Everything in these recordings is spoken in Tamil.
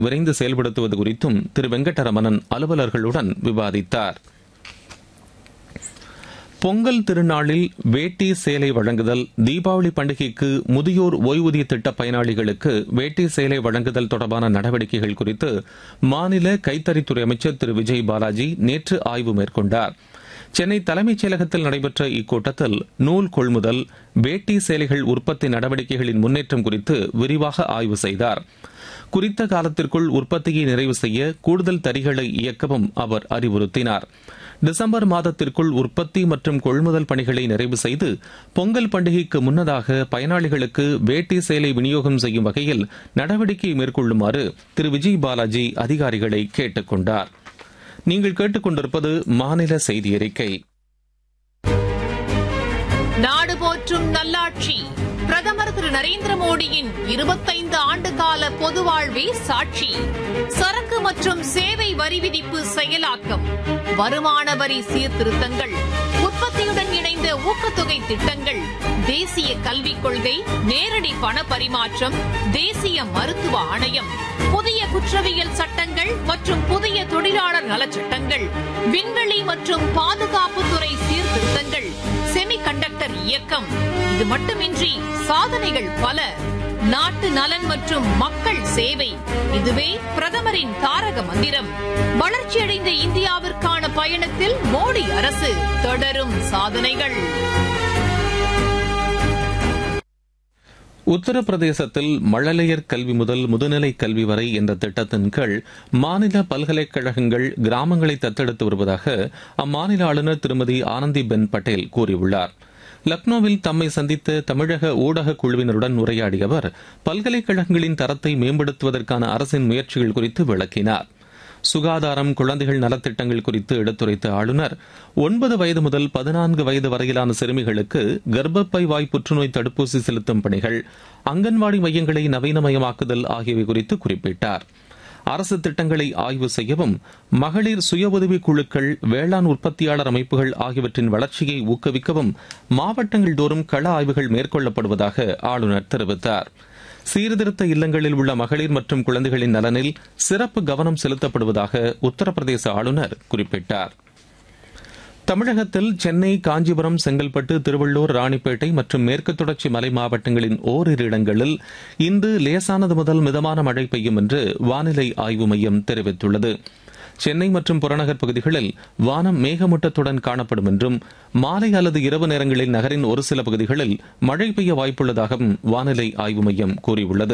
விரைந்து செயல்படுத்துவது குறித்தும் திரு வெங்கடரமணன் அலுவலர்களுடன் விவாதித்தார் பொங்கல் திருநாளில் வேட்டி சேலை வழங்குதல் தீபாவளி பண்டிகைக்கு முதியோர் ஓய்வூதிய திட்ட பயனாளிகளுக்கு வேட்டி சேலை வழங்குதல் தொடர்பான நடவடிக்கைகள் குறித்து மாநில கைத்தறித்துறை அமைச்சர் திரு விஜய் பாலாஜி நேற்று ஆய்வு மேற்கொண்டார் சென்னை தலைமைச் செயலகத்தில் நடைபெற்ற இக்கூட்டத்தில் நூல் கொள்முதல் வேட்டி சேலைகள் உற்பத்தி நடவடிக்கைகளின் முன்னேற்றம் குறித்து விரிவாக ஆய்வு செய்தார் குறித்த காலத்திற்குள் உற்பத்தியை நிறைவு செய்ய கூடுதல் தறிகளை இயக்கவும் அவர் அறிவுறுத்தினார் டிசம்பர் மாதத்திற்குள் உற்பத்தி மற்றும் கொள்முதல் பணிகளை நிறைவு செய்து பொங்கல் பண்டிகைக்கு முன்னதாக பயனாளிகளுக்கு வேட்டி சேலை விநியோகம் செய்யும் வகையில் நடவடிக்கை மேற்கொள்ளுமாறு திரு விஜய் பாலாஜி அதிகாரிகளை கேட்டுக் கொண்டார் நீங்கள் கேட்டுக்கொண்டிருப்பது மாநில செய்தி அறிக்கை நாடு போற்றும் நல்லாட்சி பிரதமர் திரு நரேந்திர மோடியின் இருபத்தைந்து ஆண்டு கால பொது வாழ்வே சாட்சி சரக்கு மற்றும் சேவை வரி விதிப்பு செயலாக்கம் வருமான வரி சீர்திருத்தங்கள் உற்பத்தியுடன் இணைந்த ஊக்கத்தொகை திட்டங்கள் தேசிய கல்விக் கொள்கை நேரடி பண பரிமாற்றம் தேசிய மருத்துவ ஆணையம் புதிய குற்றவியல் சட்டங்கள் மற்றும் புதிய தொழிலாளர் நலச்சட்டங்கள் விண்வெளி மற்றும் பாதுகாப்புத்துறை சீர்திருத்தங்கள் செமி கண்டக்டர் இயக்கம் இது மட்டுமின்றி சாதனைகள் பல நாட்டு நலன் மற்றும் மக்கள் சேவை இதுவே பிரதமரின் தாரக மந்திரம் வளர்ச்சியடைந்த இந்தியாவிற்கான பயணத்தில் மோடி அரசு தொடரும் சாதனைகள் உத்தரப்பிரதேசத்தில் மழலையர் கல்வி முதல் முதுநிலை கல்வி வரை என்ற திட்டத்தின் கீழ் மாநில பல்கலைக்கழகங்கள் கிராமங்களை தத்தெடுத்து வருவதாக அம்மாநில ஆளுநர் திருமதி ஆனந்திபென் பட்டேல் கூறியுள்ளார் லக்னோவில் தம்மை சந்தித்த தமிழக ஊடக குழுவினருடன் உரையாடிய அவர் பல்கலைக்கழகங்களின் தரத்தை மேம்படுத்துவதற்கான அரசின் முயற்சிகள் குறித்து விளக்கினார் சுகாதாரம் குழந்தைகள் நலத்திட்டங்கள் குறித்து எடுத்துரைத்த ஆளுநர் ஒன்பது வயது முதல் பதினான்கு வயது வரையிலான சிறுமிகளுக்கு கர்ப்பப்பை வாய் புற்றுநோய் தடுப்பூசி செலுத்தும் பணிகள் அங்கன்வாடி மையங்களை நவீனமயமாக்குதல் ஆகியவை குறித்து குறிப்பிட்டார் அரசு திட்டங்களை ஆய்வு செய்யவும் மகளிர் சுய உதவிக் குழுக்கள் வேளாண் உற்பத்தியாளர் அமைப்புகள் ஆகியவற்றின் வளர்ச்சியை ஊக்குவிக்கவும் மாவட்டங்கள் தோறும் கள ஆய்வுகள் மேற்கொள்ளப்படுவதாக ஆளுநர் தெரிவித்தார் சீர்திருத்த இல்லங்களில் உள்ள மகளிர் மற்றும் குழந்தைகளின் நலனில் சிறப்பு கவனம் செலுத்தப்படுவதாக உத்தரப்பிரதேச ஆளுநர் குறிப்பிட்டார் தமிழகத்தில் சென்னை காஞ்சிபுரம் செங்கல்பட்டு திருவள்ளூர் ராணிப்பேட்டை மற்றும் மேற்கு தொடர்ச்சி மலை மாவட்டங்களின் ஓரிரு இடங்களில் இன்று லேசானது முதல் மிதமான மழை பெய்யும் என்று வானிலை ஆய்வு மையம் தெரிவித்துள்ளது சென்னை மற்றும் புறநகர் பகுதிகளில் வானம் மேகமூட்டத்துடன் காணப்படும் என்றும் மாலை அல்லது இரவு நேரங்களில் நகரின் ஒரு சில பகுதிகளில் மழை பெய்ய வாய்ப்புள்ளதாகவும் வானிலை ஆய்வு மையம் கூறியுள்ளது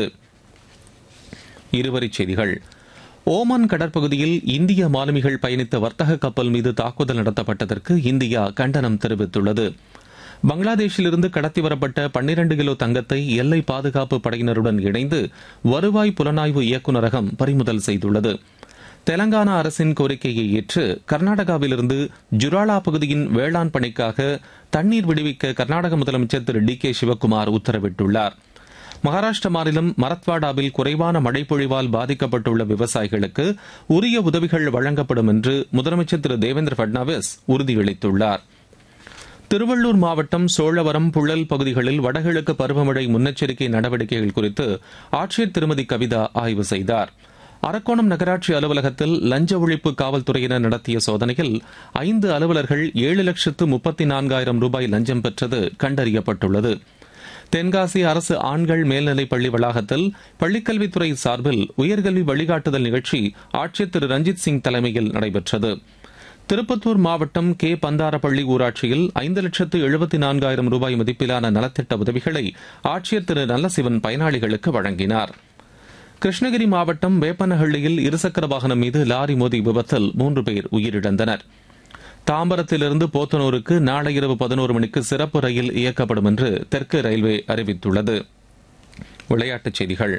இருவரிச் செய்திகள் ஓமான் கடற்பகுதியில் இந்திய மாலுமிகள் பயணித்த வர்த்தக கப்பல் மீது தாக்குதல் நடத்தப்பட்டதற்கு இந்தியா கண்டனம் தெரிவித்துள்ளது பங்களாதேஷிலிருந்து கடத்தி வரப்பட்ட பன்னிரண்டு கிலோ தங்கத்தை எல்லை பாதுகாப்பு படையினருடன் இணைந்து வருவாய் புலனாய்வு இயக்குநரகம் பறிமுதல் செய்துள்ளது தெலங்கானா அரசின் கோரிக்கையை ஏற்று கர்நாடகாவிலிருந்து ஜுராலா பகுதியின் வேளாண் பணிக்காக தண்ணீர் விடுவிக்க கர்நாடக முதலமைச்சர் திரு டி கே சிவக்குமார் உத்தரவிட்டுள்ளார் மகாராஷ்டிர மாநிலம் மரத்வாடாவில் குறைவான மழைப்பொழிவால் பாதிக்கப்பட்டுள்ள விவசாயிகளுக்கு உரிய உதவிகள் வழங்கப்படும் என்று முதலமைச்சர் திரு தேவேந்திர பட்னாவிஸ் உறுதியளித்துள்ளார் திருவள்ளூர் மாவட்டம் சோழவரம் புழல் பகுதிகளில் வடகிழக்கு பருவமழை முன்னெச்சரிக்கை நடவடிக்கைகள் குறித்து ஆட்சியர் திருமதி கவிதா ஆய்வு செய்தார் அரக்கோணம் நகராட்சி அலுவலகத்தில் லஞ்ச ஒழிப்பு காவல்துறையினர் நடத்திய சோதனையில் ஐந்து அலுவலர்கள் ஏழு லட்சத்து முப்பத்தி நான்காயிரம் ரூபாய் லஞ்சம் பெற்றது கண்டறியப்பட்டுள்ளது தென்காசி அரசு ஆண்கள் மேல்நிலைப் பள்ளி வளாகத்தில் பள்ளிக்கல்வித்துறை சார்பில் உயர்கல்வி வழிகாட்டுதல் நிகழ்ச்சி ஆட்சியர் திரு ரஞ்சித் சிங் தலைமையில் நடைபெற்றது திருப்பத்தூர் மாவட்டம் கே பந்தாரப்பள்ளி ஊராட்சியில் ஐந்து லட்சத்து எழுபத்தி நான்காயிரம் ரூபாய் மதிப்பிலான நலத்திட்ட உதவிகளை ஆட்சியர் திரு நல்லசிவன் பயனாளிகளுக்கு வழங்கினார் கிருஷ்ணகிரி மாவட்டம் வேப்பனஹள்ளியில் இருசக்கர வாகனம் மீது லாரி மோதி விபத்தில் மூன்று பேர் உயிரிழந்தனர் தாம்பரத்திலிருந்து போத்தனூருக்கு நாளை இரவு பதினோரு மணிக்கு சிறப்பு ரயில் இயக்கப்படும் என்று தெற்கு ரயில்வே அறிவித்துள்ளது விளையாட்டுச் செய்திகள்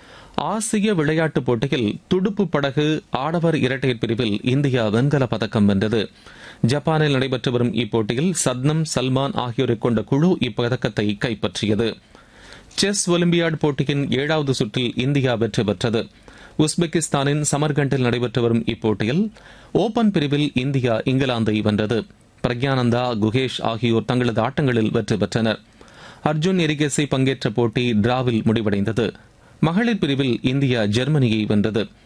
ஆசிய விளையாட்டுப் போட்டியில் துடுப்பு படகு ஆடவர் இரட்டையர் பிரிவில் இந்தியா வெண்கலப் பதக்கம் வென்றது ஜப்பானில் நடைபெற்று வரும் இப்போட்டியில் சத்னம் சல்மான் ஆகியோரை கொண்ட குழு இப்பதக்கத்தை கைப்பற்றியது செஸ் ஒலிம்பியாட் போட்டியின் ஏழாவது சுற்றில் இந்தியா வெற்றி பெற்றது உஸ்பெகிஸ்தானின் சமர்கண்டில் நடைபெற்று வரும் இப்போட்டியில் ஓபன் பிரிவில் இந்தியா இங்கிலாந்தை வென்றது பிரக்யானந்தா குகேஷ் ஆகியோர் தங்களது ஆட்டங்களில் வெற்றி பெற்றனர் அர்ஜுன் எரிகேசி பங்கேற்ற போட்டி டிராவில் முடிவடைந்தது மகளிர் பிரிவில் இந்தியா ஜெர்மனியை வென்றது